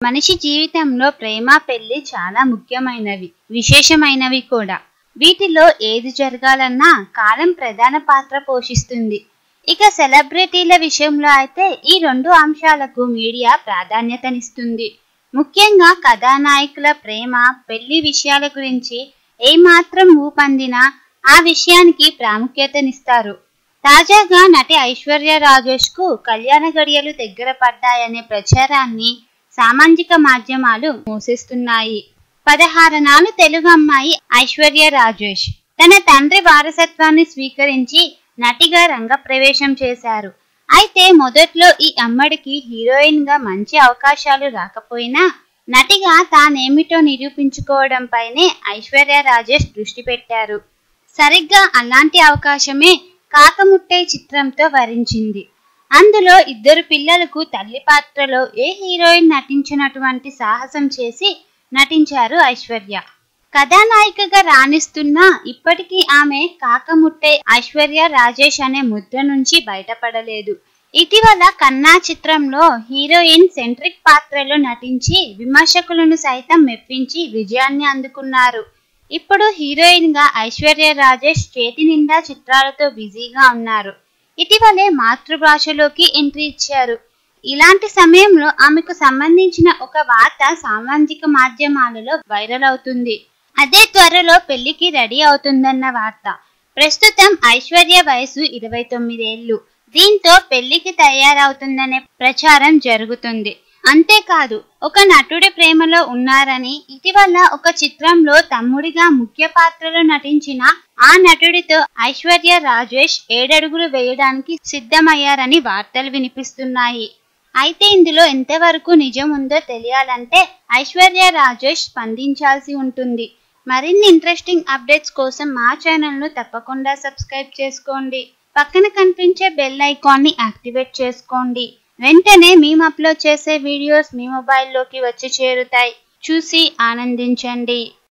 మనిషి జీవితంలో ప్రేమ పెళ్లి చాలా ముఖ్యమైనవి విశేషమైనవి కూడా వీటిలో ఏది జరగాలన్నా కాలం ప్రధాన పాత్ర పోషిస్తుంది ఇక సెలబ్రిటీల విషయంలో అయితే ఈ రెండు అంశాలకు మీడియా ప్రాధాన్యతనిస్తుంది ముఖ్యంగా కథానాయకుల ప్రేమ పెళ్లి విషయాల గురించి ఏమాత్రం ఊపందినా ఆ విషయానికి ప్రాముఖ్యతనిస్తారు తాజాగా నటి ఐశ్వర్య రాజేష్ కు కళ్యాణ గడియలు దగ్గర పడ్డాయనే ప్రచారాన్ని సామాజిక మాధ్యమాలు మోసేస్తున్నాయి పదహారనాలు తెలుగు అమ్మాయి ఐశ్వర్య రాజేష్ తన తండ్రి వారసత్వాన్ని స్వీకరించి నటిగా రంగప్రవేశం చేశారు అయితే మొదట్లో ఈ అమ్మడికి హీరోయిన్ గా మంచి అవకాశాలు రాకపోయినా నటిగా తానేమిటో నిరూపించుకోవడంపైనే ఐశ్వర్య రాజేష్ దృష్టి పెట్టారు సరిగ్గా అలాంటి అవకాశమే కాకముట్టే చిత్రంతో వరించింది అందులో ఇద్దరు పిల్లలకు తల్లి పాత్రలో ఏ హీరోయిన్ నటించినటువంటి సాహసం చేసి నటించారు ఐశ్వర్య కథానాయికగా రాణిస్తున్నా ఇప్పటికీ ఆమె కాకముట్టే ఐశ్వర్య రాజేష్ అనే ముద్ర నుంచి బయటపడలేదు ఇటీవల కన్నా చిత్రంలో హీరోయిన్ సెంట్రిక్ పాత్రలో నటించి విమర్శకులను సైతం మెప్పించి విజయాన్ని అందుకున్నారు ఇప్పుడు హీరోయిన్ గా ఐశ్వర్య రాజేష్ చేతి నిండా చిత్రాలతో బిజీగా ఉన్నారు ఇటీవలే మాతృభాషలోకి ఎంట్రీ ఇచ్చారు ఇలాంటి సమయంలో ఆమెకు సంబంధించిన ఒక వార్త సామాజిక మాధ్యమాలలో వైరల్ అవుతుంది అదే త్వరలో పెళ్లికి రెడీ అవుతుందన్న వార్త ప్రస్తుతం ఐశ్వర్య వయసు ఇరవై తొమ్మిదేళ్లు దీంతో పెళ్లికి తయారవుతుందనే ప్రచారం జరుగుతుంది అంతేకాదు ఒక నటుడి ప్రేమలో ఉన్నారని ఇటీవల ఒక చిత్రంలో తమ్ముడిగా ముఖ్య పాత్రలో నటించిన ఆ నటుడితో ఐశ్వర్య రాజేష్ ఏడడుగులు వేయడానికి సిద్ధమయ్యారని వార్తలు వినిపిస్తున్నాయి అయితే ఇందులో ఎంతవరకు నిజం ఉందో తెలియాలంటే ఐశ్వర్య రాజేష్ స్పందించాల్సి ఉంటుంది మరిన్ని ఇంట్రెస్టింగ్ అప్డేట్స్ కోసం మా ఛానల్ను తప్పకుండా సబ్స్క్రైబ్ చేసుకోండి పక్కన కనిపించే బెల్ ఐకాన్ని యాక్టివేట్ చేసుకోండి వెంటనే మేము అప్లోడ్ చేసే వీడియోస్ మీ మొబైల్లోకి వచ్చి చేరుతాయి చూసి ఆనందించండి